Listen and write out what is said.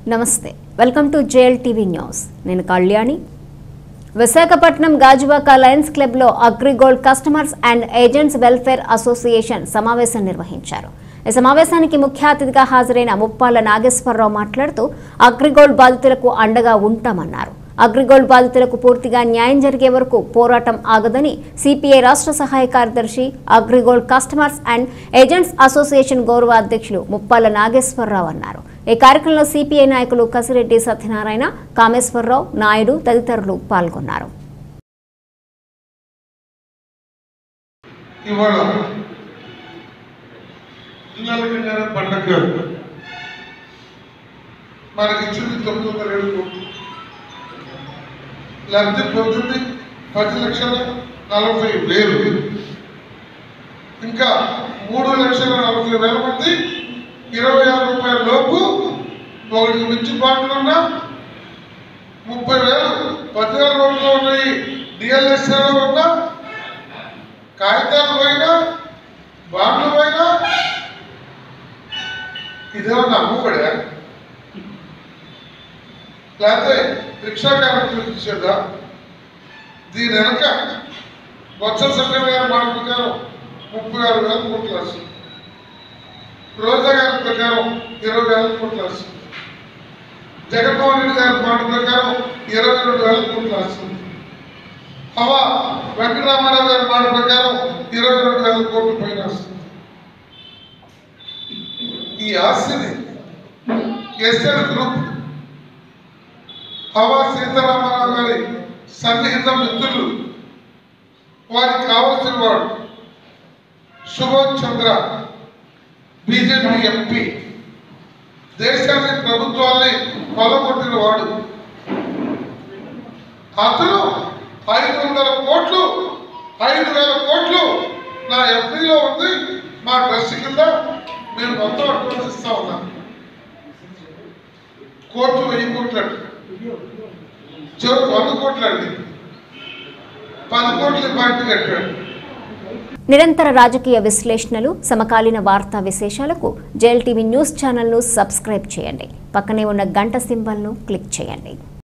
నమస్తే welcome to J L TV news నేను Kalyani Visakhapatnam Gajuwaka Lions క్లబ్లో AgriGold customers and agents welfare association సమావేశం నిర్వహించారు ఈ సమావేశానికి ముఖ్య అతిథిగా హాజరైన ముప్పాల నాగేశ్వరరావు మాట్లాడుతూ అగ్రిగోల్డ్ బాధితులకు అండగా ఉంటామన్నారు అగ్రిగోల్డ్ బాధితులకు పూర్తిగా న్యాయం జరిగే వరకు పోరాటం ఆగదని సిపిఐ రాష్ట్ర సహాయ కార్యదర్శి AgriGold customers and agents association గౌరవ అధ్యక్షులు ముప్పాల నాగేశ్వరరావు అన్నారు ఈ కార్యక్రమంలో సిపిఐ నాయకులు కసిరెడ్డి సత్యనారాయణ కామేశ్వరరావు నాయుడు తదితరులు పాల్గొన్నారు ఇవాళ పిల్లలకి నేను పండగ కాదు. మనకి ఇచ్చింది తొమ్మిది వందల ఏడు కోట్లు లబ్ధి పొందింది పది లక్షల నలభై వేలు ఇంకా మూడు లక్షల నలభై వేల మంది ఇరవై ఆరు రూపాయల లోపు ఒకటికి మించి బాండ్లు ఉన్నా ముప్పై వేలు పదివేల రోజుల్లో ఉన్నాయి డిఎల్ఎస్ఏలో ఉన్నా కాగితాలు పోయినా బాండ్లు పోయినా ఇదేమన్నా అమ్ముబడా లేకపోతే రిక్షా కార్మికులకు ఇచ్చేదా దీని వెనక బొత్స సత్యం గారి మాట ప్రకారం ముప్పై ఆరు వేల కోట్లు వస్తుంది రోజా గారి ప్రకారం ఇరవై వేల కోట్లు వస్తుంది జగన్మోహన్ రెడ్డి గారి మాట ప్రకారం ఇరవై రెండు వేల కోట్లు వస్తుంది హవా వెంకటరామారావు గారి మాట ప్రకారం ఇరవై రెండు వేల కోట్ల పైన వస్తుంది ఈ ఆస్తిని ఎస్ఎల్ గ్రూప్ హవా సీతారామారావు గారి సన్నిహిత మిత్రులు వారికి కావలసిన వాడు సుభాష్ చంద్ర బీజేపీ ఎంపీ దేశాన్ని ప్రభుత్వాన్ని కొలగొట్టిన వాడు అతను ఐదు వందల కోట్లు ఐదు వేల కోట్లు నా ఎఫ్డీలో ఉంది మా ట్రస్ట్ కింద మీరు మొత్తం అడ్వాన్స్ ఇస్తా ఉన్నాను కోర్టు వెయ్యి కోట్లు అండి చివరికి వంద కోట్లు అండి పది కోట్లు పార్టీ కట్టాడు నిరంతర రాజకీయ విశ్లేషణలు సమకాలీన వార్తా విశేషాలకు జేఎల్ టీవీ న్యూస్ ఛానల్ను సబ్స్క్రైబ్ చేయండి పక్కనే ఉన్న గంట సింబల్ను క్లిక్ చేయండి